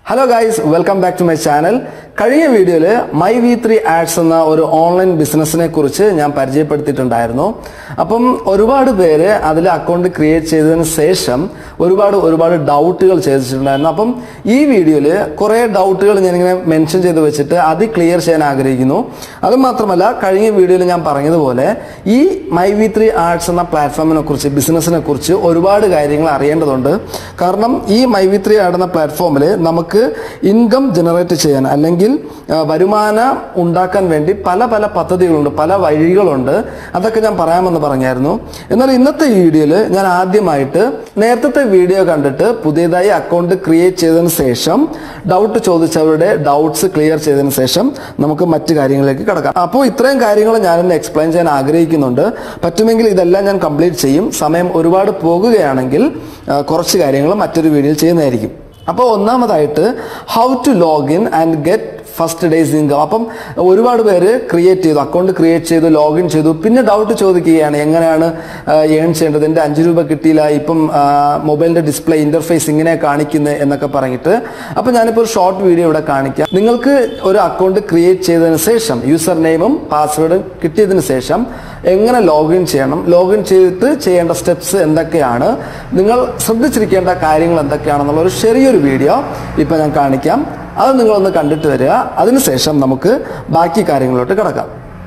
hello guys welcome back to my channel കഴിഞ്ഞ വീഡിയോയിൽ my V three ads എന്ന ഒരു ഓൺലൈൻ ബിസിനസ്സിനെ കുറിച്ച് ഞാൻ പരിചയപ്പെടുത്തിയിട്ടുണ്ടായിരുന്നു അപ്പം ഒരുപാട് പേര് അതിൽ അക്കൗണ്ട് ക്രിയേറ്റ് ചെയ്തതിന് ശേഷം ഒരുപാട് ഒരുപാട് ഡൗട്ടുകൾ ചെയ്തിട്ടുണ്ടായിരുന്നു അപ്പം ഈ വീഡിയോയിൽ കുറേ ഡൗട്ടുകൾ ഞാനിങ്ങനെ മെൻഷൻ ചെയ്ത് വെച്ചിട്ട് അത് ക്ലിയർ ചെയ്യാൻ ആഗ്രഹിക്കുന്നു അത് മാത്രമല്ല കഴിഞ്ഞ വീഡിയോയിൽ ഞാൻ പറഞ്ഞതുപോലെ ഈ മൈ വി ത്രീ ആർട്സ് എന്ന പ്ലാറ്റ്ഫോമിനെ കുറിച്ച് ബിസിനസ്സിനെ കുറിച്ച് ഒരുപാട് കാര്യങ്ങൾ അറിയേണ്ടതുണ്ട് കാരണം ഈ മൈ വി ത്രീ ആഡ് എന്ന പ്ലാറ്റ്ഫോമിൽ നമുക്ക് ഇൻകം ജനറേറ്റ് ചെയ്യാൻ അല്ലെങ്കിൽ ആ, വരുമാനം ഉണ്ടാക്കാൻ വേണ്ടി പല പല പദ്ധതികളുണ്ട് പല വഴികളുണ്ട് അതൊക്കെ ഞാൻ പറയാമെന്ന് പറഞ്ഞായിരുന്നു എന്നാൽ ഇന്നത്തെ ഈ വീഡിയോയിൽ ഞാൻ ആദ്യമായിട്ട് നേരത്തെ വീഡിയോ കണ്ടിട്ട് പുതിയതായി അക്കൗണ്ട് ക്രിയേറ്റ് ചെയ്തതിന് ശേഷം ഡൗട്ട് ചോദിച്ചവരുടെ ഡൗട്ട്സ് ക്ലിയർ ചെയ്തതിന് ശേഷം നമുക്ക് മറ്റു കാര്യങ്ങളിലേക്ക് കിടക്കാം അപ്പോൾ ഇത്രയും കാര്യങ്ങൾ ഞാനിന്ന് എക്സ്പ്ലെയിൻ ചെയ്യാൻ ആഗ്രഹിക്കുന്നുണ്ട് പറ്റുമെങ്കിൽ ഇതെല്ലാം ഞാൻ കംപ്ലീറ്റ് ചെയ്യും സമയം ഒരുപാട് പോകുകയാണെങ്കിൽ ആ, കുറച്ച് കാര്യങ്ങൾ മറ്റൊരു വീഡിയോയിൽ ചെയ്യുന്നതായിരിക്കും അപ്പോൾ ഒന്നാമതായിട്ട് how to login and get first days income അപ്പം ഒരുപാട് പേര് ക്രിയേറ്റ് ചെയ്തു അക്കൗണ്ട് ക്രിയേറ്റ് ചെയ്തു ലോഗിൻ ചെയ്തു പിന്നെ ഡൗട്ട് ചോദിക്കുകയാണ് എങ്ങനെയാണ് ഏൺ ചെയ്യേണ്ടത് എൻ്റെ അഞ്ച് രൂപ കിട്ടിയില്ല ഇപ്പം മൊബൈലിൻ്റെ ഡിസ്പ്ലേ ഇൻ്റർഫേസ് ഇങ്ങനെ കാണിക്കുന്നത് എന്നൊക്കെ പറഞ്ഞിട്ട് അപ്പം ഞാനിപ്പോൾ ഒരു ഷോർട്ട് വീഡിയോ ഇവിടെ കാണിക്കാം നിങ്ങൾക്ക് ഒരു അക്കൗണ്ട് ക്രിയേറ്റ് ചെയ്തതിന് ശേഷം യൂസർ നെയിമും പാസ്വേഡും കിട്ടിയതിന് ശേഷം എങ്ങനെ ലോഗിൻ ചെയ്യണം ലോഗിൻ ചെയ്തിട്ട് ചെയ്യേണ്ട സ്റ്റെപ്സ് എന്തൊക്കെയാണ് നിങ്ങൾ ശ്രദ്ധിച്ചിരിക്കേണ്ട കാര്യങ്ങൾ എന്തൊക്കെയാണെന്നുള്ള ഒരു ചെറിയൊരു വീഡിയോ ഇപ്പം ഞാൻ കാണിക്കാം അത് നിങ്ങളൊന്ന് കണ്ടിട്ട് വരിക അതിനുശേഷം നമുക്ക് ബാക്കി കാര്യങ്ങളിലോട്ട് കിടക്കാം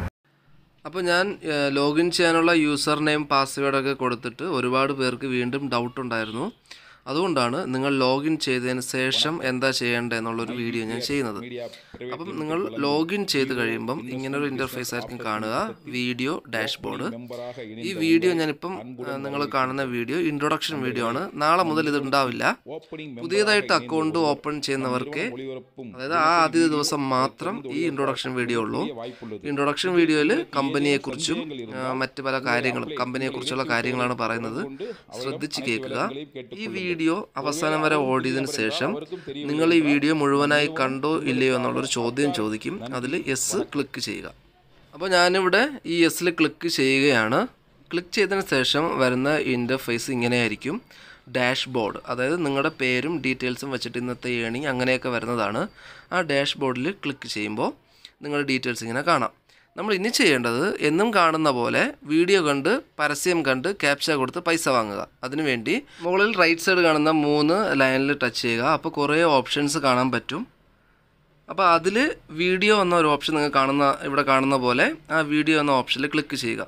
അപ്പോൾ ഞാൻ ലോഗിൻ ചെയ്യാനുള്ള യൂസർ നെയിം പാസ്വേഡൊക്കെ കൊടുത്തിട്ട് ഒരുപാട് പേർക്ക് വീണ്ടും ഡൗട്ട് ഉണ്ടായിരുന്നു അതുകൊണ്ടാണ് നിങ്ങൾ ലോഗിൻ ചെയ്തതിന് ശേഷം എന്താ ചെയ്യേണ്ടത് എന്നുള്ളൊരു വീഡിയോ ഞാൻ ചെയ്യുന്നത് അപ്പം നിങ്ങൾ ലോഗിൻ ചെയ്ത് കഴിയുമ്പം ഇങ്ങനൊരു ഇൻ്റർഫേസ് ആയിരിക്കും കാണുക വീഡിയോ ഡാഷ്ബോർഡ് ഈ വീഡിയോ ഞാനിപ്പം നിങ്ങൾ കാണുന്ന വീഡിയോ ഇൻട്രൊഡക്ഷൻ വീഡിയോ ആണ് നാളെ മുതൽ ഇത് ഉണ്ടാവില്ല പുതിയതായിട്ട് അക്കൗണ്ട് ഓപ്പൺ ചെയ്യുന്നവർക്ക് അതായത് ആ ആദ്യ ദിവസം മാത്രം ഈ ഇൻട്രൊഡക്ഷൻ വീഡിയോ ഉള്ളൂ ഇൻട്രൊഡക്ഷൻ വീഡിയോയിൽ കമ്പനിയെക്കുറിച്ചും ആ, മറ്റ് പല കാര്യങ്ങളും കമ്പനിയെക്കുറിച്ചുള്ള കാര്യങ്ങളാണ് പറയുന്നത് ശ്രദ്ധിച്ച് കേൾക്കുക ഈ വീഡിയോ അവസാനം വരെ ഓടിയതിനു ശേഷം നിങ്ങൾ ഈ വീഡിയോ മുഴുവനായി കണ്ടോ ഇല്ലയോ എന്നുള്ളൊരു ചോദ്യം ചോദിക്കും അതിൽ യെസ് ക്ലിക്ക് ചെയ്യുക അപ്പോൾ ഞാനിവിടെ ഈ യെസ്സിൽ ക്ലിക്ക് ചെയ്യുകയാണ് ക്ലിക്ക് ചെയ്തതിന് ശേഷം വരുന്ന ഇൻ്റർഫേസ് ഇങ്ങനെയായിരിക്കും ഡാഷ്ബോർഡ് അതായത് നിങ്ങളുടെ പേരും ഡീറ്റെയിൽസും വെച്ചിട്ട് ഇന്നത്തെ ഏണിങ് അങ്ങനെയൊക്കെ വരുന്നതാണ് ആ ഡാഷ്ബോർഡിൽ ക്ലിക്ക് ചെയ്യുമ്പോൾ നിങ്ങളുടെ ഡീറ്റെയിൽസ് ഇങ്ങനെ കാണാം നമ്മൾ ഇനി ചെയ്യേണ്ടത് എന്നും കാണുന്ന പോലെ വീഡിയോ കണ്ട് പരസ്യം കണ്ട് ക്യാപ്ച കൊടുത്ത് പൈസ വാങ്ങുക അതിനുവേണ്ടി മുകളിൽ റൈറ്റ് സൈഡ് കാണുന്ന മൂന്ന് ലൈനിൽ ടച്ച് ചെയ്യുക അപ്പോൾ കുറേ ഓപ്ഷൻസ് കാണാൻ പറ്റും അപ്പോൾ അതിൽ വീഡിയോ എന്ന ഒരു ഓപ്ഷൻ നിങ്ങൾ കാണുന്ന ഇവിടെ കാണുന്ന പോലെ ആ വീഡിയോ എന്ന ഓപ്ഷനിൽ ക്ലിക്ക് ചെയ്യുക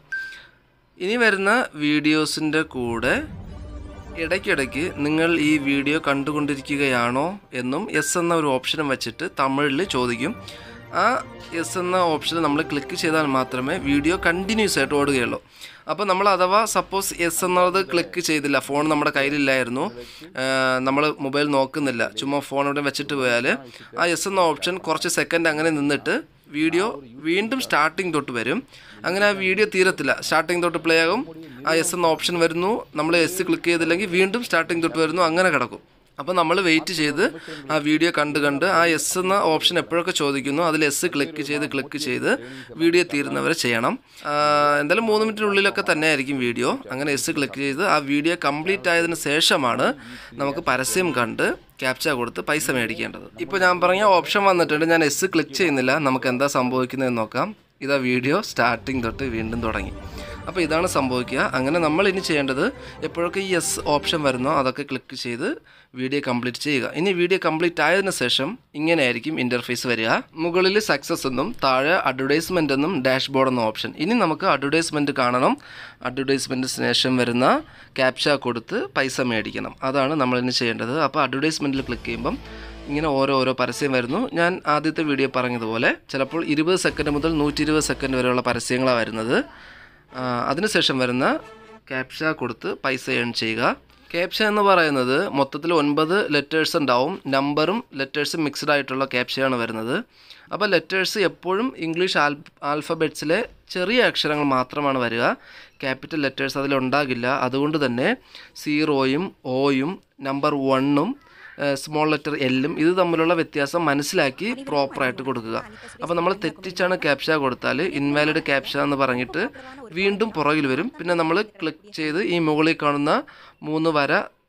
ഇനി വരുന്ന വീഡിയോസിൻ്റെ കൂടെ ഇടയ്ക്കിടയ്ക്ക് നിങ്ങൾ ഈ വീഡിയോ കണ്ടുകൊണ്ടിരിക്കുകയാണോ എന്നും എസ് എന്ന ഒരു ഓപ്ഷനും വെച്ചിട്ട് തമിഴിൽ ചോദിക്കും ആ എസ് എന്ന ഓപ്ഷൻ നമ്മൾ ക്ലിക്ക് ചെയ്താൽ മാത്രമേ വീഡിയോ കണ്ടിന്യൂസ് ആയിട്ട് ഓടുകയുള്ളൂ അപ്പോൾ നമ്മൾ അഥവാ സപ്പോസ് എസ് എന്നത് ക്ലിക്ക് ചെയ്തില്ല ഫോൺ നമ്മുടെ കയ്യിലില്ലായിരുന്നു നമ്മൾ മൊബൈൽ നോക്കുന്നില്ല ചുമ്മാ ഫോൺ ഇവിടെ വെച്ചിട്ട് പോയാൽ ആ എസ് എന്ന ഓപ്ഷൻ കുറച്ച് സെക്കൻഡ് അങ്ങനെ നിന്നിട്ട് വീഡിയോ വീണ്ടും സ്റ്റാർട്ടിങ് തൊട്ട് വരും അങ്ങനെ ആ വീഡിയോ തീരത്തില്ല സ്റ്റാർട്ടിങ് തൊട്ട് പ്ലേ ആകും ആ എസ് എന്ന ഓപ്ഷൻ വരുന്നു നമ്മൾ എസ് ക്ലിക്ക് ചെയ്തില്ലെങ്കിൽ വീണ്ടും സ്റ്റാർട്ടിങ് തൊട്ട് വരുന്നു അങ്ങനെ കിടക്കും അപ്പോൾ നമ്മൾ വെയിറ്റ് ചെയ്ത് ആ വീഡിയോ കണ്ട് കണ്ട് ആ എസ് എന്ന ഓപ്ഷൻ എപ്പോഴൊക്കെ ചോദിക്കുന്നു അതിൽ എസ് ക്ലിക്ക് ചെയ്ത് ക്ലിക്ക് ചെയ്ത് വീഡിയോ തീരുന്നവരെ ചെയ്യണം ആ, എന്തായാലും മൂന്ന് മിനിറ്റിനുള്ളിലൊക്കെ തന്നെ ആയിരിക്കും വീഡിയോ അങ്ങനെ എസ് ക്ലിക്ക് ചെയ്ത് ആ വീഡിയോ കംപ്ലീറ്റ് ആയതിനു ശേഷമാണ് നമുക്ക് പരസ്യം കണ്ട് ക്യാപ്ച കൊടുത്ത് പൈസ മേടിക്കേണ്ടത് ഇപ്പോൾ ഞാൻ പറഞ്ഞ ഓപ്ഷൻ വന്നിട്ടുണ്ട് ഞാൻ എസ് ക്ലിക്ക് ചെയ്യുന്നില്ല നമുക്ക് എന്താ സംഭവിക്കുന്നതെന്ന് നോക്കാം ഇതാ വീഡിയോ സ്റ്റാർട്ടിങ് തൊട്ട് വീണ്ടും തുടങ്ങി അപ്പോൾ ഇതാണ് സംഭവിക്കുക അങ്ങനെ നമ്മൾ ഇനി ചെയ്യേണ്ടത് എപ്പോഴൊക്കെ ഈ എസ് ഓപ്ഷൻ വരുന്നോ അതൊക്കെ ക്ലിക്ക് ചെയ്ത് വീഡിയോ കംപ്ലീറ്റ് ചെയ്യുക ഇനി വീഡിയോ കംപ്ലീറ്റ് ആയതിനു ശേഷം ഇങ്ങനെയായിരിക്കും ഇൻ്റർഫേസ് വരിക മുകളിൽ സക്സസ് എന്നും താഴെ അഡ്വർടൈസ്മെൻ്റ് എന്നും ഡാഷ്ബോർഡ് എന്ന ഓപ്ഷൻ ഇനി നമുക്ക് അഡ്വർടൈസ്മെൻറ്റ് കാണണം അഡ്വർടൈസ്മെൻറ്റ് ശേഷം വരുന്ന ക്യാപ്ച കൊടുത്ത് പൈസ മേടിക്കണം അതാണ് നമ്മളിനി ചെയ്യേണ്ടത് അപ്പോൾ അഡ്വർടൈസ്മെൻറ്റിൽ ക്ലിക്ക് ചെയ്യുമ്പം ഇങ്ങനെ ഓരോ ഓരോ പരസ്യം വരുന്നു ഞാൻ ആദ്യത്തെ വീഡിയോ പറഞ്ഞതുപോലെ ചിലപ്പോൾ ഇരുപത് സെക്കൻഡ് മുതൽ നൂറ്റി ഇരുപത് സെക്കൻഡ് വരെയുള്ള പരസ്യങ്ങളാണ് വരുന്നത് ആ, അതിനുശേഷം വരുന്ന ക്യാപ്ഷ കൊടുത്ത് പൈസ ഏൺ ചെയ്യുക ക്യാപ്ഷ എന്ന് പറയുന്നത് മൊത്തത്തിൽ ഒൻപത് ലെറ്റേഴ്സ് ഉണ്ടാവും നമ്പറും ലെറ്റേഴ്സും മിക്സ്ഡ് ആയിട്ടുള്ള ക്യാപ്ഷയാണ് വരുന്നത് അപ്പോൾ ലെറ്റേഴ്സ് എപ്പോഴും ഇംഗ്ലീഷ് ആൽ ആൽഫബറ്റ്സിലെ ചെറിയ അക്ഷരങ്ങൾ മാത്രമാണ് വരിക ക്യാപിറ്റൽ ലെറ്റേഴ്സ് അതിലുണ്ടാകില്ല അതുകൊണ്ട് തന്നെ സീറോയും ഓയും നമ്പർ വണ്ണും സ്മോൾ ലെറ്റർ എല്ലും ഇത് തമ്മിലുള്ള വ്യത്യാസം മനസ്സിലാക്കി പ്രോപ്പറായിട്ട് കൊടുക്കുക അപ്പോൾ നമ്മൾ തെറ്റിച്ചാണ് ക്യാപ്ഷ കൊടുത്താൽ ഇൻവാലിഡ് ക്യാപ്ഷ എന്ന് പറഞ്ഞിട്ട് വീണ്ടും പുറകിൽ വരും പിന്നെ നമ്മൾ ക്ലിക്ക് ചെയ്ത് ഈ മുകളിൽ കാണുന്ന മൂന്ന് വര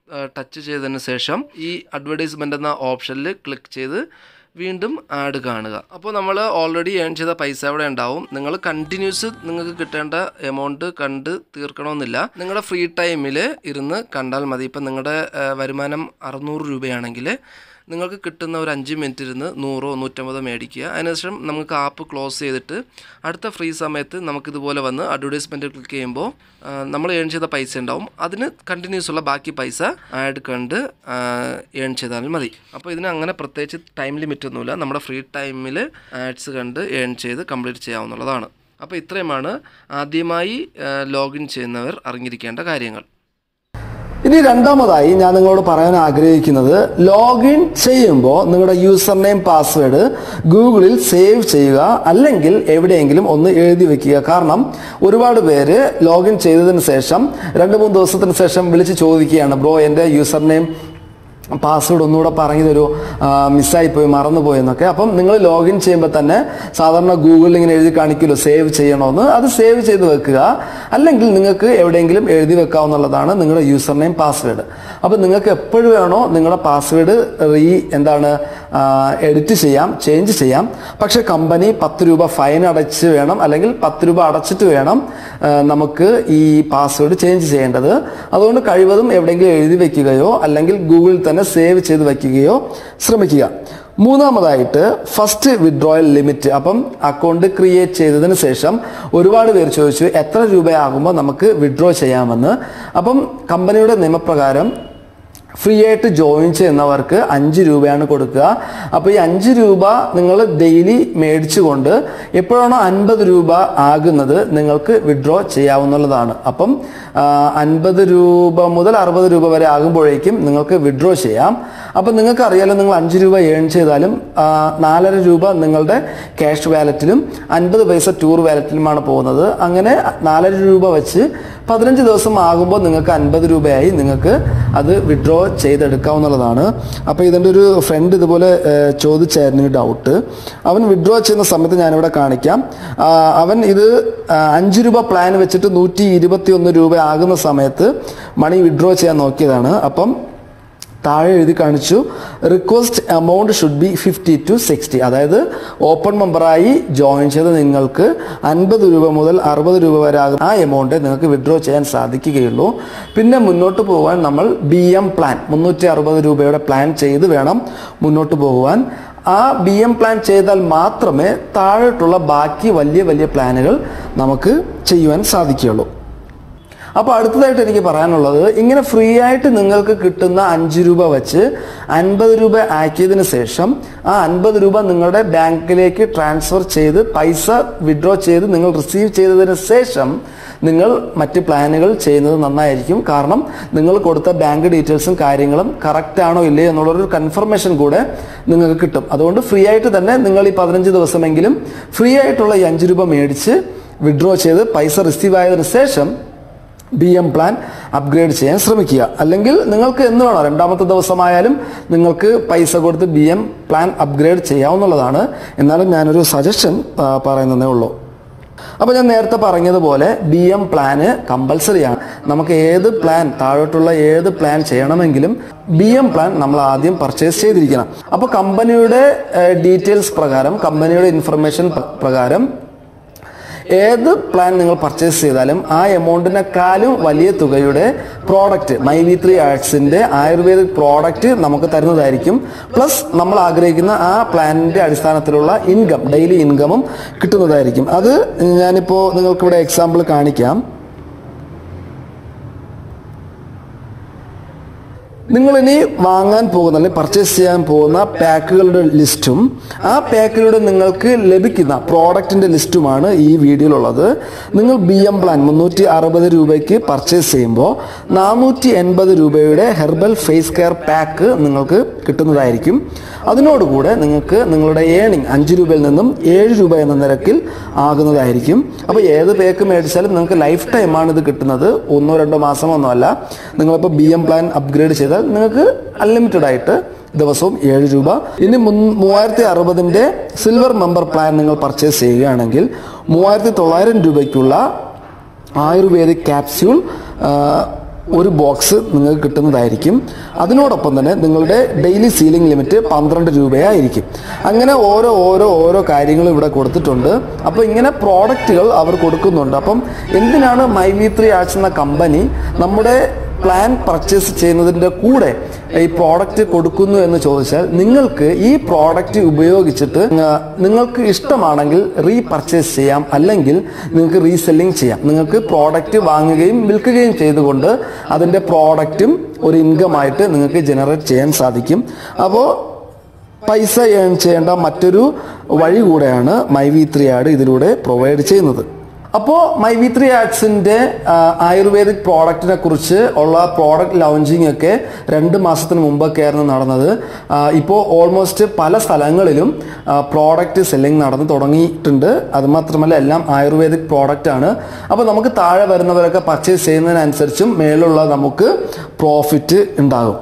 ടച്ച് ചെയ്തതിന് ശേഷം ഈ അഡ്വർടൈസ്മെൻ്റ് എന്ന ഓപ്ഷനിൽ ക്ലിക്ക് ചെയ്ത് വീണ്ടും ആഡ് കാണുക അപ്പോൾ നമ്മൾ ഓൾറെഡി ഏൺ ചെയ്ത പൈസ അവിടെ ഉണ്ടാവും നിങ്ങൾ കണ്ടിന്യൂസ് നിങ്ങൾക്ക് കിട്ടേണ്ട എമൗണ്ട് കണ്ട് തീർക്കണമെന്നില്ല നിങ്ങളുടെ ഫ്രീ ടൈമിൽ ഇരുന്ന് കണ്ടാൽ മതി ഇപ്പം നിങ്ങളുടെ ആ, വരുമാനം അറുന്നൂറ് രൂപയാണെങ്കിൽ നിങ്ങൾക്ക് കിട്ടുന്ന ഒരു അഞ്ച് മിനിറ്റ് ഇരുന്ന് നൂറോ നൂറ്റമ്പതോ മേടിക്കുക അതിനുശേഷം നമുക്ക് ആപ്പ് ക്ലോസ് ചെയ്തിട്ട് അടുത്ത ഫ്രീ സമയത്ത് നമുക്കിതുപോലെ വന്ന് അഡ്വർടൈസ്മെൻറ്റ് ക്ലിക്ക് ചെയ്യുമ്പോൾ ആ, നമ്മൾ ഏൺ ചെയ്ത പൈസ ഉണ്ടാവും അതിന് കണ്ടിന്യൂസ് ഉള്ള ബാക്കി പൈസ ആഡ് കണ്ട് ഏൺ ചെയ്താലും മതി അപ്പോൾ ഇതിന് അങ്ങനെ പ്രത്യേകിച്ച് ടൈം ലിമിറ്റ് ഒന്നുമില്ല നമ്മുടെ ഫ്രീ ടൈമിൽ ആഡ്സ് കണ്ട് ഏൺ ചെയ്ത് കംപ്ലീറ്റ് ചെയ്യാവുന്നതാണ് അപ്പോൾ ഇത്രയുമാണ് ആദ്യമായി ലോഗിൻ ചെയ്യുന്നവർ അറിഞ്ഞിരിക്കേണ്ട കാര്യങ്ങൾ ഇനി രണ്ടാമതായി ഞാൻ നിങ്ങളോട് പറയാൻ ആഗ്രഹിക്കുന്നത് ലോഗിൻ ചെയ്യുമ്പോൾ നിങ്ങളുടെ യൂസർ നെയിം പാസ്വേഡ് ഗൂഗിളിൽ സേവ് ചെയ്യുക അല്ലെങ്കിൽ എവിടെയെങ്കിലും ഒന്ന് എഴുതി വെക്കുക കാരണം ഒരുപാട് പേര് ലോഗിൻ ചെയ്തതിന് ശേഷം രണ്ട് മൂന്ന് ദിവസത്തിന് ശേഷം വിളിച്ച് ചോദിക്കുകയാണ് ബ്രോ എൻ്റെ യൂസർ നെയിം പാസ്വേഡ് ഒന്നുകൂടെ പറഞ്ഞു തരൂ മിസ്സായി പോയി മറന്നുപോയി എന്നൊക്കെ അപ്പം നിങ്ങൾ ലോഗിൻ ചെയ്യുമ്പോൾ തന്നെ സാധാരണ ഗൂഗിളിൽ ഇങ്ങനെ എഴുതി കാണിക്കുമല്ലോ സേവ് ചെയ്യണമെന്ന് അത് സേവ് ചെയ്ത് വെക്കുക അല്ലെങ്കിൽ നിങ്ങൾക്ക് എവിടെയെങ്കിലും എഴുതി വെക്കാവുന്നതാണ് നിങ്ങളുടെ യൂസർ നെയിം പാസ്വേഡ് അപ്പം നിങ്ങൾക്ക് എപ്പോഴും വേണോ നിങ്ങളുടെ പാസ്വേഡ് റീ എന്താണ് എഡിറ്റ് ചെയ്യാം ചേഞ്ച് ചെയ്യാം പക്ഷെ കമ്പനി പത്ത് രൂപ ഫൈൻ അടച്ച് വേണം അല്ലെങ്കിൽ പത്ത് രൂപ അടച്ചിട്ട് വേണം ആ, നമുക്ക് ഈ പാസ്വേഡ് ചേഞ്ച് ചെയ്യേണ്ടത് അതുകൊണ്ട് കഴിവതും എവിടെയെങ്കിലും എഴുതി വെക്കുകയോ അല്ലെങ്കിൽ ഗൂഗിളിൽ തന്നെ സേവ് ചെയ്ത് വെക്കുകയോ ശ്രമിക്കുക മൂന്നാമതായിട്ട് ഫസ്റ്റ് വിഡ്രോയൽ ലിമിറ്റ് അപ്പം അക്കൗണ്ട് ക്രിയേറ്റ് ചെയ്തതിന് ശേഷം ഒരുപാട് പേര് ചോദിച്ചു എത്ര രൂപയാകുമ്പോൾ നമുക്ക് വിഡ്രോ ചെയ്യാമെന്ന് അപ്പം കമ്പനിയുടെ നിയമപ്രകാരം ഫ്രീ ആയിട്ട് ജോയിൻ ചെയ്യുന്നവർക്ക് അഞ്ച് രൂപയാണ് കൊടുക്കുക അപ്പോൾ ഈ അഞ്ച് രൂപ നിങ്ങൾ ഡെയിലി മേടിച്ചുകൊണ്ട് എപ്പോഴാണോ അൻപത് രൂപ ആകുന്നത് നിങ്ങൾക്ക് വിഡ്രോ ചെയ്യാവുന്നതാണ് അപ്പം അൻപത് രൂപ മുതൽ അറുപത് രൂപ വരെ ആകുമ്പോഴേക്കും നിങ്ങൾക്ക് വിഡ്രോ ചെയ്യാം അപ്പം നിങ്ങൾക്ക് അറിയാലോ നിങ്ങൾ അഞ്ച് രൂപ ഏൺ ചെയ്താലും ആ, നാലര രൂപ നിങ്ങളുടെ ക്യാഷ് വാലറ്റിലും അൻപത് പൈസ ടൂർ വാലറ്റിലുമാണ് പോകുന്നത് അങ്ങനെ നാലര രൂപ വെച്ച് പതിനഞ്ച് ദിവസം ആകുമ്പോൾ നിങ്ങൾക്ക് അൻപത് രൂപയായി നിങ്ങൾക്ക് അത് വിഡ്രോ ചെയ്തെടുക്കാവുന്നതാണ് അപ്പോൾ ഇതിൻ്റെ ഒരു ഫ്രണ്ട് ഇതുപോലെ ഏഹ്, ചോദിച്ചായിരുന്നു ഈ ഡൗട്ട് അവൻ വിഡ്രോ ചെയ്യുന്ന സമയത്ത് ഞാനിവിടെ കാണിക്കാം ആ, അവൻ ഇത് ആ, അഞ്ച് രൂപ പ്ലാൻ വെച്ചിട്ട് നൂറ്റി ഇരുപത്തി ഒന്ന് രൂപ ആകുന്ന സമയത്ത് മണി വിഡ്രോ ചെയ്യാൻ നോക്കിയതാണ് അപ്പം താഴെ എഴുതി കാണിച്ചു request amount should be fifty to sixty അതായത് ഓപ്പൺ മെമ്പറായി ജോയിൻ ചെയ്ത് നിങ്ങൾക്ക് അൻപത് രൂപ മുതൽ അറുപത് രൂപ വരെ ആകുന്ന ആ എമൗണ്ട് നിങ്ങൾക്ക് വിഡ്രോ ചെയ്യാൻ സാധിക്കുകയുള്ളൂ പിന്നെ മുന്നോട്ട് പോകാൻ നമ്മൾ ബി എം പ്ലാൻ മുന്നൂറ്റി അറുപത് രൂപയുടെ പ്ലാൻ ചെയ്ത് വേണം മുന്നോട്ട് പോകുവാൻ ആ ബി എം പ്ലാൻ ചെയ്താൽ മാത്രമേ താഴോട്ടുള്ള ബാക്കി വലിയ വലിയ പ്ലാനുകൾ നമുക്ക് ചെയ്യുവാൻ സാധിക്കുകയുള്ളൂ അപ്പോൾ അടുത്തതായിട്ട് എനിക്ക് പറയാനുള്ളത് ഇങ്ങനെ ഫ്രീ ആയിട്ട് നിങ്ങൾക്ക് കിട്ടുന്ന അഞ്ച് രൂപ വെച്ച് അൻപത് രൂപ ആക്കിയതിന് ശേഷം ആ അൻപത് രൂപ നിങ്ങളുടെ ബാങ്കിലേക്ക് ട്രാൻസ്ഫർ ചെയ്ത് പൈസ വിഡ്രോ ചെയ്ത് നിങ്ങൾ റിസീവ് ചെയ്തതിന് ശേഷം നിങ്ങൾ മറ്റ് പ്ലാനുകൾ ചെയ്യുന്നത് നന്നായിരിക്കും കാരണം നിങ്ങൾ കൊടുത്ത ബാങ്ക് ഡീറ്റെയിൽസും കാര്യങ്ങളും കറക്റ്റ് ആണോ ഇല്ലേ എന്നുള്ളൊരു കൺഫർമേഷൻ കൂടെ നിങ്ങൾക്ക് കിട്ടും അതുകൊണ്ട് ഫ്രീ ആയിട്ട് തന്നെ നിങ്ങൾ ഈ പതിനഞ്ച് ദിവസമെങ്കിലും ഫ്രീ ആയിട്ടുള്ള ഈ അഞ്ച് രൂപ മേടിച്ച് വിഡ്രോ ചെയ്ത് പൈസ റിസീവ് ആയതിനു ശേഷം ബി എം പ്ലാൻ അപ്ഗ്രേഡ് ചെയ്യാൻ ശ്രമിക്കുക അല്ലെങ്കിൽ നിങ്ങൾക്ക് എന്ന് വേണോ രണ്ടാമത്തെ ദിവസമായാലും നിങ്ങൾക്ക് പൈസ കൊടുത്ത് ബി എം പ്ലാൻ അപ്ഗ്രേഡ് ചെയ്യാവുന്നതാണ് എന്നാലും ഞാനൊരു സജഷൻ പറയുന്നതേ ഉള്ളൂ അപ്പോൾ ഞാൻ നേരത്തെ പറഞ്ഞതുപോലെ ബി എം പ്ലാന് കമ്പൽസറിയാണ് നമുക്ക് ഏത് പ്ലാൻ താഴോട്ടുള്ള ഏത് പ്ലാൻ ചെയ്യണമെങ്കിലും ബി എം പ്ലാൻ നമ്മൾ ആദ്യം പർച്ചേസ് ചെയ്തിരിക്കണം അപ്പോൾ കമ്പനിയുടെ ഡീറ്റെയിൽസ് പ്രകാരം കമ്പനിയുടെ ഇൻഫർമേഷൻ പ്രകാരം ഏത് പ്ലാൻ നിങ്ങൾ പർച്ചേസ് ചെയ്താലും ആ എമൗണ്ടിനെക്കാളും വലിയ തുകയുടെ പ്രോഡക്റ്റ് മൈ വി ത്രീ ആർട്സിന്റെ ആയുർവേദിക് പ്രോഡക്റ്റ് നമുക്ക് തരുന്നതായിരിക്കും പ്ലസ് നമ്മൾ ആഗ്രഹിക്കുന്ന ആ പ്ലാനിന്റെ അടിസ്ഥാനത്തിലുള്ള ഇൻകം ഡെയിലി ഇൻകമും കിട്ടുന്നതായിരിക്കും അത് ഞാനിപ്പോൾ നിങ്ങൾക്കിവിടെ എക്സാമ്പിൾ കാണിക്കാം നിങ്ങൾ ഇനി വാങ്ങാൻ പോകുന്ന അല്ലെങ്കിൽ പർച്ചേസ് ചെയ്യാൻ പോകുന്ന പാക്കുകളുടെ ലിസ്റ്റും ആ പാക്കിലൂടെ നിങ്ങൾക്ക് ലഭിക്കുന്ന പ്രോഡക്റ്റിന്റെ ലിസ്റ്റുമാണ് ഈ വീഡിയോയിലുള്ളത് നിങ്ങൾ ബി എം പ്ലാൻ മുന്നൂറ്റി അറുപത് രൂപയ്ക്ക് പർച്ചേസ് ചെയ്യുമ്പോൾ നാനൂറ്റി എൺപത് രൂപയുടെ ഹെർബൽ ഫേസ് കെയർ പാക്ക് നിങ്ങൾക്ക് കിട്ടുന്നതായിരിക്കും അതിനോടുകൂടെ നിങ്ങൾക്ക് നിങ്ങളുടെ ഏണിംഗ് അഞ്ച് രൂപയിൽ നിന്നും ഏഴ് രൂപ എന്ന നിരക്കിൽ ആകുന്നതായിരിക്കും അപ്പോൾ ഏത് പാക്ക് മേടിച്ചാലും നിങ്ങൾക്ക് ലൈഫ് ടൈമാണ് ഇത് കിട്ടുന്നത് ഒന്നോ രണ്ടോ മാസമൊന്നും അല്ല നിങ്ങളിപ്പോൾ ബി എം പ്ലാൻ അപ്ഗ്രേഡ് ചെയ്താൽ നിങ്ങൾക്ക് അൺലിമിറ്റഡ് ആയിട്ട് ദിവസവും ഏഴ് രൂപ ഇനി മുൻ- മൂവായിരത്തി അറുപതിൻ്റെ സിൽവർ മെമ്പർ പ്ലാൻ നിങ്ങൾ പർച്ചേസ് ചെയ്യുകയാണെങ്കിൽ മൂവായിരത്തി തൊള്ളായിരം രൂപയ്ക്കുള്ള ആയുർവേദിക് ക്യാപ്സ്യൂൾ ഒരു ബോക്സ് നിങ്ങൾക്ക് കിട്ടുന്നതായിരിക്കും അതിനോടൊപ്പം തന്നെ നിങ്ങളുടെ ഡെയിലി സീലിംഗ് ലിമിറ്റ് പന്ത്രണ്ട് രൂപയായിരിക്കും അങ്ങനെ ഓരോ ഓരോ ഓരോ കാര്യങ്ങളും ഇവിടെ കൊടുത്തിട്ടുണ്ട് അപ്പോൾ ഇങ്ങനെ പ്രോഡക്റ്റുകൾ അവർ കൊടുക്കുന്നുണ്ട് അപ്പം എന്തിനാണ് മൈ വി ത്രീ ആർട്സ് എന്ന കമ്പനി നമ്മുടെ പ്ലാൻ പർച്ചേസ് ചെയ്യുന്നതിൻ്റെ കൂടെ ഈ പ്രോഡക്റ്റ് കൊടുക്കുന്നു എന്ന് ചോദിച്ചാൽ നിങ്ങൾക്ക് ഈ പ്രോഡക്റ്റ് ഉപയോഗിച്ചിട്ട് ആ, നിങ്ങൾക്ക് ഇഷ്ടമാണെങ്കിൽ റീ പർച്ചേസ് ചെയ്യാം അല്ലെങ്കിൽ നിങ്ങൾക്ക് റീസെല്ലിംഗ് ചെയ്യാം നിങ്ങൾക്ക് പ്രോഡക്റ്റ് വാങ്ങുകയും വിൽക്കുകയും ചെയ്തുകൊണ്ട് അതിൻ്റെ പ്രോഡക്റ്റും ഒരു ഇൻകമായിട്ട് നിങ്ങൾക്ക് ജനറേറ്റ് ചെയ്യാൻ സാധിക്കും അപ്പോൾ പൈസ ഏൺ ചെയ്യേണ്ട മറ്റൊരു വഴി കൂടെയാണ് മൈ വി ത്രീ ആഡ് ഇതിലൂടെ പ്രൊവൈഡ് ചെയ്യുന്നത് അപ്പോൾ മൈ വി ത്രീ ആഡ്സിന്റെ ആയുർവേദിക് പ്രോഡക്റ്റിനെ കുറിച്ച് ഉള്ള പ്രോഡക്റ്റ് ലോഞ്ചിങ് ഒക്കെ രണ്ട് മാസത്തിന് മുമ്പൊക്കെ ആയിരുന്നു നടന്നത് ഇപ്പോൾ ഓൾമോസ്റ്റ് പല സ്ഥലങ്ങളിലും പ്രോഡക്റ്റ് സെല്ലിംഗ് നടന്നു തുടങ്ങിയിട്ടുണ്ട് അതുമാത്രമല്ല എല്ലാം ആയുർവേദിക് പ്രോഡക്റ്റ് ആണ് അപ്പോൾ നമുക്ക് താഴെ വരുന്നവരൊക്കെ പർച്ചേസ് ചെയ്യുന്നതിനനുസരിച്ചും മേലുള്ള നമുക്ക് പ്രോഫിറ്റ് ഉണ്ടാകും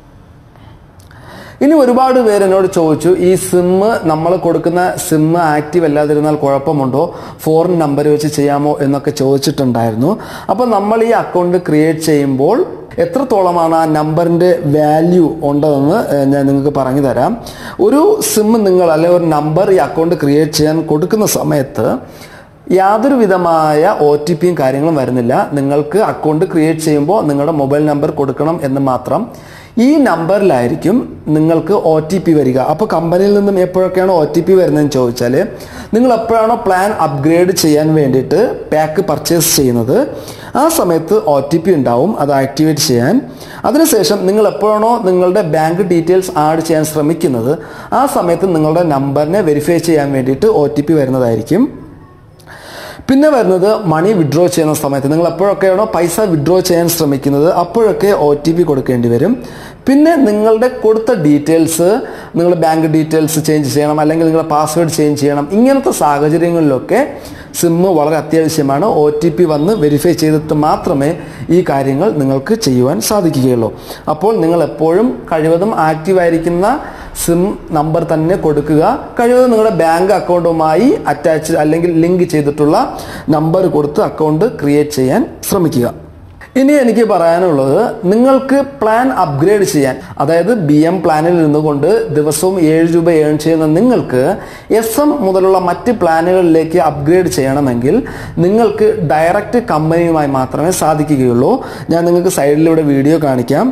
ഇനി ഒരുപാട് പേര് എന്നോട് ചോദിച്ചു ഈ സിമ്മ് നമ്മൾ കൊടുക്കുന്ന സിമ്മ് ആക്റ്റീവ് അല്ലാതിരുന്നാൽ കുഴപ്പമുണ്ടോ ഫോറിൻ നമ്പർ വെച്ച് ചെയ്യാമോ എന്നൊക്കെ ചോദിച്ചിട്ടുണ്ടായിരുന്നു അപ്പോൾ നമ്മൾ ഈ അക്കൗണ്ട് ക്രിയേറ്റ് ചെയ്യുമ്പോൾ എത്രത്തോളമാണ് ആ നമ്പറിൻ്റെ വാല്യൂ ഉണ്ടതെന്ന് ഏഹ്, ഞാൻ നിങ്ങൾക്ക് പറഞ്ഞു തരാം ഒരു സിമ്മ് നിങ്ങൾ അല്ലെങ്കിൽ ഒരു നമ്പർ ഈ അക്കൗണ്ട് ക്രിയേറ്റ് ചെയ്യാൻ കൊടുക്കുന്ന സമയത്ത് യാതൊരു വിധമായ ഒ ടി പിയും കാര്യങ്ങളും വരുന്നില്ല നിങ്ങൾക്ക് അക്കൗണ്ട് ക്രിയേറ്റ് ചെയ്യുമ്പോൾ നിങ്ങളുടെ മൊബൈൽ നമ്പർ കൊടുക്കണം എന്ന് മാത്രം ഈ നമ്പറിലായിരിക്കും നിങ്ങൾക്ക് ഒ ടി പി വരിക അപ്പോൾ കമ്പനിയിൽ നിന്നും എപ്പോഴൊക്കെയാണ് ഒ ടി പി വരുന്നതെന്ന് ചോദിച്ചാൽ നിങ്ങൾ എപ്പോഴാണോ പ്ലാൻ അപ്ഗ്രേഡ് ചെയ്യാൻ വേണ്ടിയിട്ട് പാക്ക് പർച്ചേസ് ചെയ്യുന്നത് ആ സമയത്ത് ഒ ടി പി ഉണ്ടാവും അത് ആക്ടിവേറ്റ് ചെയ്യാൻ അതിനുശേഷം നിങ്ങൾ എപ്പോഴാണോ നിങ്ങളുടെ ബാങ്ക് ഡീറ്റെയിൽസ് ആഡ് ചെയ്യാൻ ശ്രമിക്കുന്നത് ആ സമയത്ത് നിങ്ങളുടെ നമ്പറിനെ വെരിഫൈ ചെയ്യാൻ വേണ്ടിയിട്ട് ഒ ടി പി വരുന്നതായിരിക്കും പിന്നെ വരുന്നത് മണി വിഡ്രോ ചെയ്യുന്ന സമയത്ത് നിങ്ങൾ എപ്പോഴൊക്കെയാണോ പൈസ വിഡ്രോ ചെയ്യാൻ ശ്രമിക്കുന്നത് അപ്പോഴൊക്കെ ഒ ടി പി കൊടുക്കേണ്ടി വരും പിന്നെ നിങ്ങളുടെ കൊടുത്ത ഡീറ്റെയിൽസ് നിങ്ങളുടെ ബാങ്ക് ഡീറ്റെയിൽസ് ചേഞ്ച് ചെയ്യണം അല്ലെങ്കിൽ നിങ്ങളുടെ പാസ്വേഡ് ചേഞ്ച് ചെയ്യണം ഇങ്ങനത്തെ സാഹചര്യങ്ങളിലൊക്കെ സിമ്മ് വളരെ അത്യാവശ്യമാണ് ഒ ടി പി വന്ന് വെരിഫൈ ചെയ്തിട്ട് മാത്രമേ ഈ കാര്യങ്ങൾ നിങ്ങൾക്ക് ചെയ്യുവാൻ സാധിക്കുകയുള്ളൂ അപ്പോൾ നിങ്ങൾ എപ്പോഴും കഴിവതും ആക്റ്റീവായിരിക്കുന്ന സിം നമ്പർ തന്നെ കൊടുക്കുക കഴിവതും നിങ്ങളുടെ ബാങ്ക് അക്കൗണ്ടുമായി അറ്റാച്ച് അല്ലെങ്കിൽ ലിങ്ക് ചെയ്തിട്ടുള്ള നമ്പർ കൊടുത്ത് അക്കൗണ്ട് ക്രിയേറ്റ് ചെയ്യാൻ ശ്രമിക്കുക ഇനി എനിക്ക് പറയാനുള്ളത് നിങ്ങൾക്ക് പ്ലാൻ അപ്ഗ്രേഡ് ചെയ്യാൻ അതായത് ബി എം പ്ലാനിൽ നിന്നുകൊണ്ട് ദിവസവും ഏഴ് രൂപ ഏൺ ചെയ്യുന്ന നിങ്ങൾക്ക് എസ് എം മുതലുള്ള മറ്റ് പ്ലാനുകളിലേക്ക് അപ്ഗ്രേഡ് ചെയ്യണമെങ്കിൽ നിങ്ങൾക്ക് ഡയറക്റ്റ് കമ്പനിയുമായി മാത്രമേ സാധിക്കുകയുള്ളൂ ഞാൻ നിങ്ങൾക്ക് സൈഡിലൂടെ വീഡിയോ കാണിക്കാം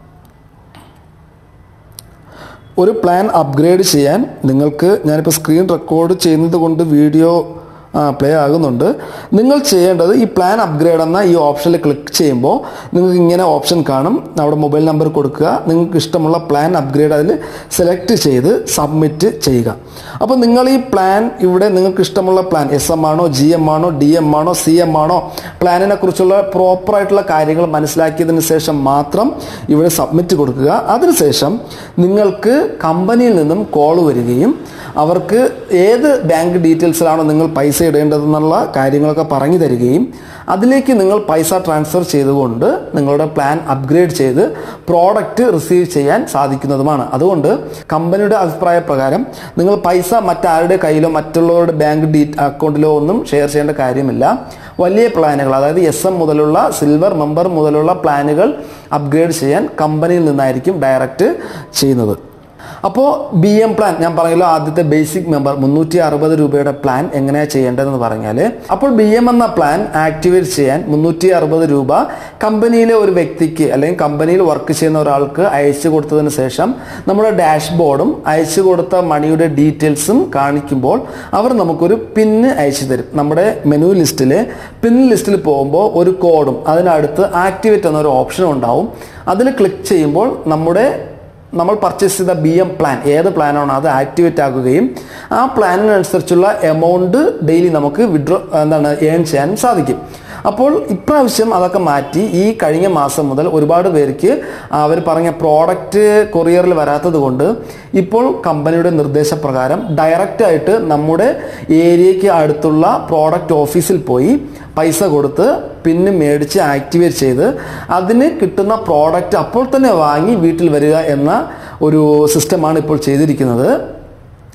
ഒരു പ്ലാൻ അപ്ഗ്രേഡ് ചെയ്യാൻ നിങ്ങൾക്ക് ഞാനിപ്പോൾ സ്ക്രീൻ റെക്കോർഡ് ചെയ്യുന്നത് കൊണ്ട് വീഡിയോ പ്ലേ ആകുന്നുണ്ട് നിങ്ങൾ ചെയ്യേണ്ടത് ഈ പ്ലാൻ അപ്ഗ്രേഡ് എന്ന ഈ ഓപ്ഷനിൽ ക്ലിക്ക് ചെയ്യുമ്പോൾ നിങ്ങൾക്ക് ഇങ്ങനെ ഓപ്ഷൻ കാണും അവിടെ മൊബൈൽ നമ്പർ കൊടുക്കുക നിങ്ങൾക്ക് ഇഷ്ടമുള്ള പ്ലാൻ അപ്ഗ്രേഡ് അതിൽ സെലക്ട് ചെയ്ത് സബ്മിറ്റ് ചെയ്യുക അപ്പോൾ നിങ്ങൾ ഈ പ്ലാൻ ഇവിടെ നിങ്ങൾക്ക് ഇഷ്ടമുള്ള പ്ലാൻ എസ് എം ആണോ ജി എം ആണോ ഡി എം ആണോ സി എം ആണോ പ്ലാനിനെ കുറിച്ചുള്ള പ്രോപ്പറായിട്ടുള്ള കാര്യങ്ങൾ മനസ്സിലാക്കിയതിന് ശേഷം മാത്രം ഇവിടെ സബ്മിറ്റ് കൊടുക്കുക അതിനുശേഷം നിങ്ങൾക്ക് കമ്പനിയിൽ നിന്നും കോൾ വരികയും അവർക്ക് ഏത് ബാങ്ക് ഡീറ്റെയിൽസിലാണോ നിങ്ങൾ പൈസ ഇടേണ്ടതെന്നുള്ള കാര്യങ്ങളൊക്കെ പറഞ്ഞു തരികയും അതിലേക്ക് നിങ്ങൾ പൈസ ട്രാൻസ്ഫർ ചെയ്തുകൊണ്ട് നിങ്ങളുടെ പ്ലാൻ അപ്ഗ്രേഡ് ചെയ്ത് പ്രോഡക്റ്റ് റിസീവ് ചെയ്യാൻ സാധിക്കുന്നതുമാണ് അതുകൊണ്ട് കമ്പനിയുടെ അഭിപ്രായ പ്രകാരം നിങ്ങൾ പൈസ മറ്റാരുടെ കയ്യിലോ മറ്റുള്ളവരുടെ ബാങ്ക് ഡീ അക്കൗണ്ടിലോ ഒന്നും ഷെയർ ചെയ്യേണ്ട കാര്യമില്ല വലിയ പ്ലാനുകൾ അതായത് എസ് എം മുതലുള്ള സിൽവർ മെമ്പർ മുതലുള്ള പ്ലാനുകൾ അപ്ഗ്രേഡ് ചെയ്യാൻ കമ്പനിയിൽ നിന്നായിരിക്കും ഡയറക്റ്റ് ചെയ്യുന്നത് അപ്പോൾ ബി എം പ്ലാൻ ഞാൻ പറഞ്ഞല്ലോ ആദ്യത്തെ ബേസിക് മെമ്പർ മുന്നൂറ്റി അറുപത് രൂപയുടെ പ്ലാൻ എങ്ങനെയാണ് ചെയ്യേണ്ടതെന്ന് പറഞ്ഞാൽ അപ്പോൾ ബി എം എന്ന പ്ലാൻ ആക്ടിവേറ്റ് ചെയ്യാൻ മുന്നൂറ്റി അറുപത് രൂപ കമ്പനിയിലെ ഒരു വ്യക്തിക്ക് അല്ലെങ്കിൽ കമ്പനിയിൽ വർക്ക് ചെയ്യുന്ന ഒരാൾക്ക് അയച്ചു കൊടുത്തതിന് ശേഷം നമ്മുടെ ഡാഷ്ബോർഡും അയച്ചു കൊടുത്ത മണിയുടെ ഡീറ്റെയിൽസും കാണിക്കുമ്പോൾ അവർ നമുക്കൊരു പിന്ന് അയച്ചു തരും നമ്മുടെ മെനു ലിസ്റ്റിൽ പിൻ ലിസ്റ്റിൽ പോകുമ്പോൾ ഒരു കോഡും അതിനടുത്ത് ആക്ടിവേറ്റ് എന്നൊരു ഓപ്ഷനും ഉണ്ടാവും അതിൽ ക്ലിക്ക് ചെയ്യുമ്പോൾ നമ്മുടെ നമ്മൾ പർച്ചേസ് ചെയ്ത ബി എം പ്ലാൻ ഏത് പ്ലാനാണോ അത് ആക്ടിവേറ്റ് ആക്കുകയും ആ പ്ലാനിനനുസരിച്ചുള്ള എമൗണ്ട് ഡെയിലി നമുക്ക് വിഡ്രോ എന്താണ് ഏൺ ചെയ്യാൻ സാധിക്കും അപ്പോൾ ഇപ്രാവശ്യം അതൊക്കെ മാറ്റി ഈ കഴിഞ്ഞ മാസം മുതൽ ഒരുപാട് പേർക്ക് അവർ പറഞ്ഞ പ്രോഡക്റ്റ് കൊറിയറിൽ വരാത്തത് കൊണ്ട് ഇപ്പോൾ കമ്പനിയുടെ നിർദ്ദേശപ്രകാരം ഡയറക്റ്റായിട്ട് നമ്മുടെ ഏരിയയ്ക്ക് അടുത്തുള്ള പ്രോഡക്റ്റ് ഓഫീസിൽ പോയി പൈസ കൊടുത്ത് പിന്നെ മേടിച്ച് ആക്ടിവേറ്റ് ചെയ്ത് അതിന് കിട്ടുന്ന പ്രോഡക്റ്റ് അപ്പോൾ തന്നെ വാങ്ങി വീട്ടിൽ വരിക എന്ന ഒരു സിസ്റ്റമാണ് ഇപ്പോൾ ചെയ്തിരിക്കുന്നത്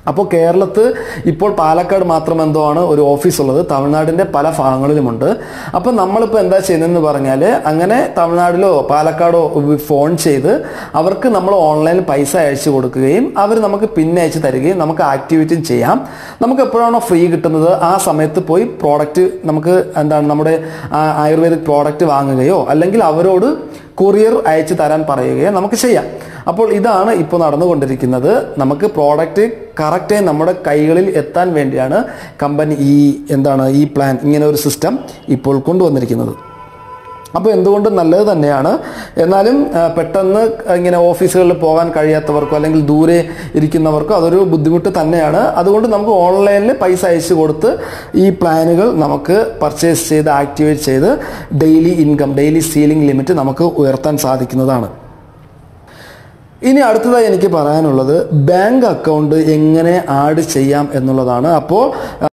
അപ്പോൾ കേരളത്ത് ഇപ്പോൾ പാലക്കാട് മാത്രം എന്തോ ആണ് ഒരു ഓഫീസ് ഉള്ളത് തമിഴ്നാടിൻ്റെ പല ഭാഗങ്ങളിലുമുണ്ട് അപ്പോൾ നമ്മളിപ്പോൾ എന്താ ചെയ്യുന്നതെന്ന് പറഞ്ഞാൽ അങ്ങനെ തമിഴ്നാട്ടിലോ പാലക്കാടോ ഫോൺ ചെയ്ത് അവർക്ക് നമ്മൾ ഓൺലൈനിൽ പൈസ അയച്ചു കൊടുക്കുകയും അവർ നമുക്ക് പിന്നെ അയച്ചു തരികയും നമുക്ക് ആക്ടിവിറ്റിയും ചെയ്യാം നമുക്ക് എപ്പോഴാണോ ഫ്രീ കിട്ടുന്നത് ആ സമയത്ത് പോയി പ്രോഡക്റ്റ് നമുക്ക് എന്താണ് നമ്മുടെ ആ ആയുർവേദിക് പ്രോഡക്റ്റ് വാങ്ങുകയോ അല്ലെങ്കിൽ അവരോട് കൊറിയർ അയച്ചു തരാൻ പറയുകയോ നമുക്ക് ചെയ്യാം അപ്പോൾ ഇതാണ് ഇപ്പോൾ നടന്നുകൊണ്ടിരിക്കുന്നത് നമുക്ക് പ്രോഡക്റ്റ് കറക്റ്റായി നമ്മുടെ കൈകളിൽ എത്താൻ വേണ്ടിയാണ് കമ്പനി ഈ എന്താണ് ഈ പ്ലാൻ ഇങ്ങനെ ഒരു സിസ്റ്റം ഇപ്പോൾ കൊണ്ടുവന്നിരിക്കുന്നത് അപ്പോൾ എന്തുകൊണ്ടും നല്ലത് തന്നെയാണ് എന്നാലും ആ, പെട്ടെന്ന് ഇങ്ങനെ ഓഫീസുകളിൽ പോകാൻ കഴിയാത്തവർക്കോ അല്ലെങ്കിൽ ദൂരെ ഇരിക്കുന്നവർക്കോ അതൊരു ബുദ്ധിമുട്ട് തന്നെയാണ് അതുകൊണ്ട് നമുക്ക് ഓൺലൈനിൽ പൈസ അയച്ചു കൊടുത്ത് ഈ പ്ലാനുകൾ നമുക്ക് പർച്ചേസ് ചെയ്ത് ആക്ടിവേറ്റ് ചെയ്ത് daily income daily ceiling limit നമുക്ക് ഉയർത്താൻ സാധിക്കുന്നതാണ് ഇനി അടുത്തതായി എനിക്ക് പറയാനുള്ളത് ബാങ്ക് അക്കൗണ്ട് എങ്ങനെ ആഡ് ചെയ്യാം എന്നുള്ളതാണ് അപ്പോൾ